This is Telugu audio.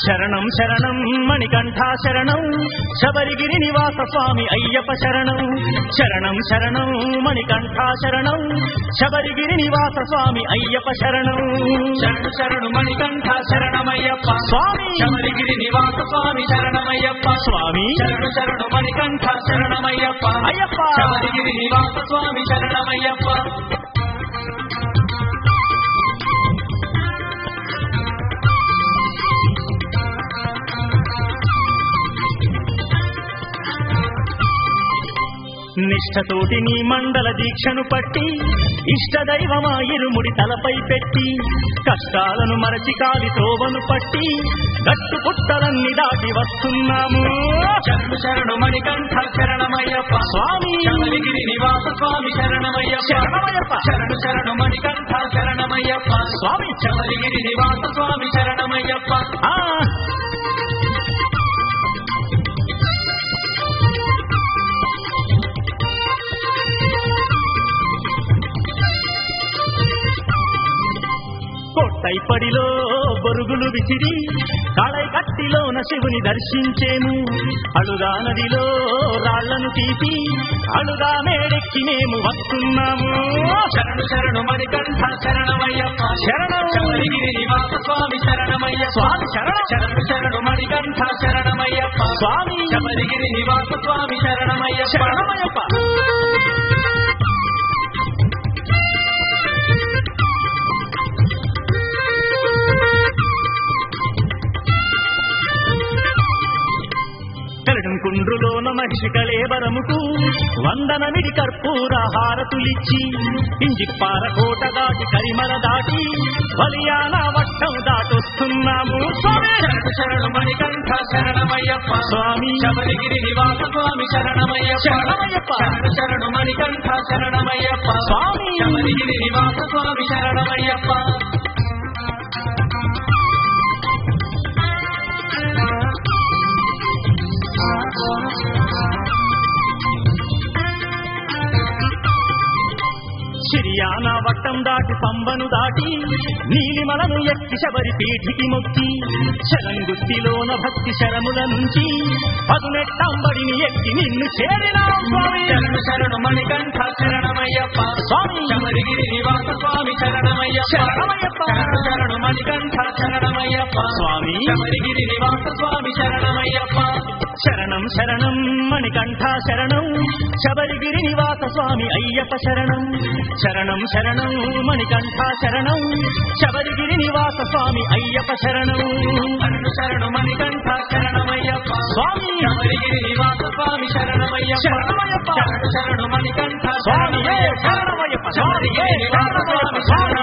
శరణం శరణం మణికంఠ శరణం శబరిగిరి నివాస స్వామి అయ్యప్ప శరణం శరణం శరణం మణికంఠ శరణం శబరిగిరి నివాస స్వామి అయ్యప్ప శరణం శరణు శరణు మణికంఠ శరణమయ్యప్ప స్వామి శబరిగిరి నివాస స్వామి శరణమయ్యప్ప స్వామి శరణు శరణు మణికంఠ శరణమయ్యప్ప అయ్యప్ప శబరిగిరి నివాస స్వామి శరణమయ్యప్ప నిష్ఠతోటి నీ మండల దీక్షను పట్టి ఇష్టదైవమా ఇరుముడి తలపై పెట్టి కష్టాలను మరచి కాలి త్రోవను పట్టి గట్టు పుట్టలన్నీ దాటి వస్తున్నాము శరణు శరణు మణికంఠ శరణమయ్యప్ప స్వామి శబరిగిరి నివాస స్వామి శరణమయ్యప్ప శరణమయ్యప్ప శరణు శరణు మణికంఠ శరణమయ్యప్ప స్వామి శబరిగిరి నివాస స్వామి శరణమయ్యప్ప ఆ కొట్టైపడిలో బొరుగులు విసిరి కళై కట్టిలోన శివుని దర్శించేము అలుగా నదిలో రాళ్లను తీసి అలుగా మేడెక్కి మేము వస్తున్నాము శరణు శరణు మణికంఠ శరణమయ్యప్ప శరణం. శబరిగిరి నివాస స్వామి శరణమయ్యప్ప స్వామి శరణం. శరణు శరణు మణికంఠ శరణమయ్యప్ప స్వామి శబరిగిరి నివాస స్వామి శరణమయ్యప్ప శరణమయ్యప్ప కుండ్రులోన మహిషి కళేబరముకు వందనమిడి కర్పూర హారతులిచ్చి ఇంజిప్పార కోట దాటి కరిమల దాటి బలియాన వట్టం దాటొస్తున్నాము స్వామి శరణు శరణు మణికంఠ శరణమయ్యప్ప స్వామి శబరిగిరి నివాస స్వామి శరణమయ్యప్ప శరణమయ్యప్ప. శరణు శరణు మణికంఠ శరణమయ్యప్ప స్వామి శబరిగిరి నివాస స్వామి శరణమయ్యప్ప సిరియానా వట్టం దాటి పంబను దాటి నీలిమలను ఎక్కి శబరి పీఠికి మొక్కి శరంగుత్తిలోన భక్తి శరముల నుంచి పదునెట్టంబడిని ఎక్కి నిన్ను చేరినా స్వామి శరణు శరణు మణికంఠ శరణమయ్యప్ప స్వామి శబరిగిరి నివాస స్వామి శరణమయ్యప్ప శరణమయ్యప్ప. శరణు శరణు మణికంఠ శరణమయ్యప్ప స్వామి శబరిగిరి నివాస స్వామి శరణమయ్యప్ప శరణం శరణం మణికంఠ శరణం శబరిగిరి నివాస స్వామి అయ్యప్ప శరణం శరణం శరణం మణికంఠ శరణం శబరిగిరి నివాస స్వామి అయ్యప్ప శరణం శరణు శరణు మణికంఠ శరణమయ్యప్ప స్వామి శబరిగిరి నివాస స్వామి శరణమయ్యప్ప శరణమయ్యప్ప. శరణు శరణు మణికంఠ స్వామియే శరణమయ్యప్ప స్వామియే శరణమయ్యప్ప స్వామి